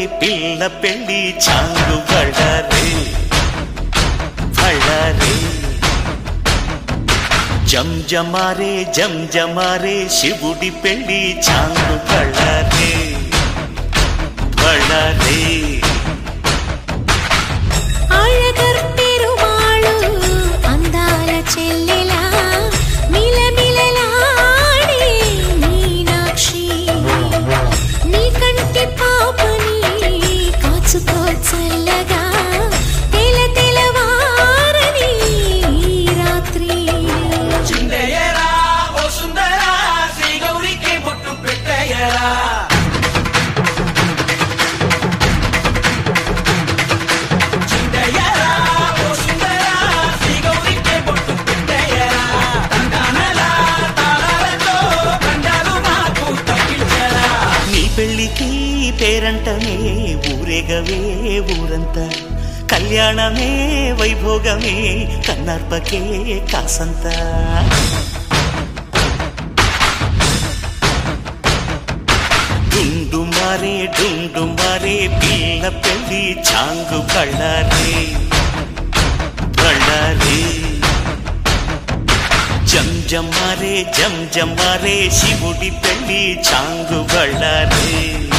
పిల్ల పెళ్లి చాంగు బళ్ళారే బళ్ళారే జం జమారే జం జమారే శివుడి పెళ్లి చాంగు బళ్ళారే బళ్ళారే అழகర్ పెరుమాళు అందాల చెల్లెలా మిలమిలలాడే మీనాక్షి నీ కంటి పాపని కాచుకో చల్లగా తెల తెలవారని ఈ రాత్రి చిందయ్యరా ఓ సుందరా శ్రీ గౌరికి బొట్టు పెట్టయ్యరా చిందయ్యరా ఓ సుందరా శ్రీ గౌరికి బొట్టు పెట్టయ్యరా తండానలా తాళాలతో కండాలు మాకు తగ్గించరా నీ పెళ్లికి పేరంటమే ఊరేగవే ఊరంతా కళ్యాణమే వైభోగమే కన్నార్పకే కాసంతా డుండు మారే డుండు మారే పిల్ల పెళ్లి చాంగు కళ్ళారే కళ్ళారే జం జమారే జం జమారే శివుడి పెళ్లి చాంగు బళ్ళారే